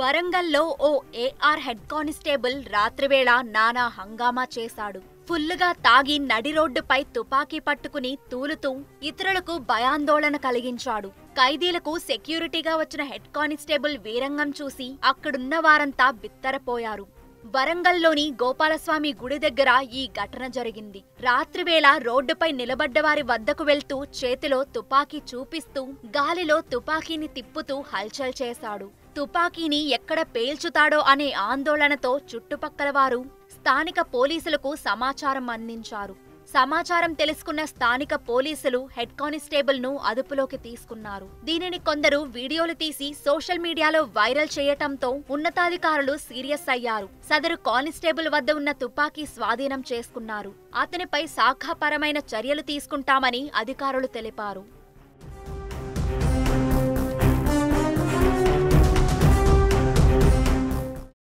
వరంగల్లో ఓ AR head constable రాత్రివేళ నానా హంగామా చేశాడు ఫుల్లుగా తాగి నడి రోడ్డుపై తుపాకీ పట్టుకుని తూలుతూ ఇతరులకు భయాందోళన కలిగించాడు ఖైదీలకు సెక్యూరిటీగా వచ్చిన హెడ్ కానిస్టేబుల్ వీరంగం చూసి అక్కడున్న వారంతా బిత్తరపోయారు వరంగల్లోని గోపాలస్వామి గుడి దగ్గర ఈ ఘటన జరిగింది రాత్రివేళ రోడ్డుపై నిలబడ్డ వారి వద్దకు వెళ్తూ చేతిలో తుపాకీ చూపిస్తూ గాలిలో తుపాకీని తిప్పుతూ హల్చల్ చేశాడు తుపాకీని ఎక్కడ పేల్చుతాడో అనే ఆందోళనతో చుట్టుపక్కల వారు స్థానిక పోలీసులకు సమాచారం అందించారు సమాచారం తెలుసుకున్న స్థానిక పోలీసులు హెడ్ కానిస్టేబుల్ ను అదుపులోకి తీసుకున్నారు దీనిని కొందరు వీడియోలు తీసి సోషల్ మీడియాలో వైరల్ చేయటంతో ఉన్నతాధికారులు సీరియస్ అయ్యారు సదరు కానిస్టేబుల్ వద్ద ఉన్న తుపాకీ స్వాధీనం చేసుకున్నారు అతనిపై శాఖాపరమైన చర్యలు తీసుకుంటామని అధికారులు తెలిపారు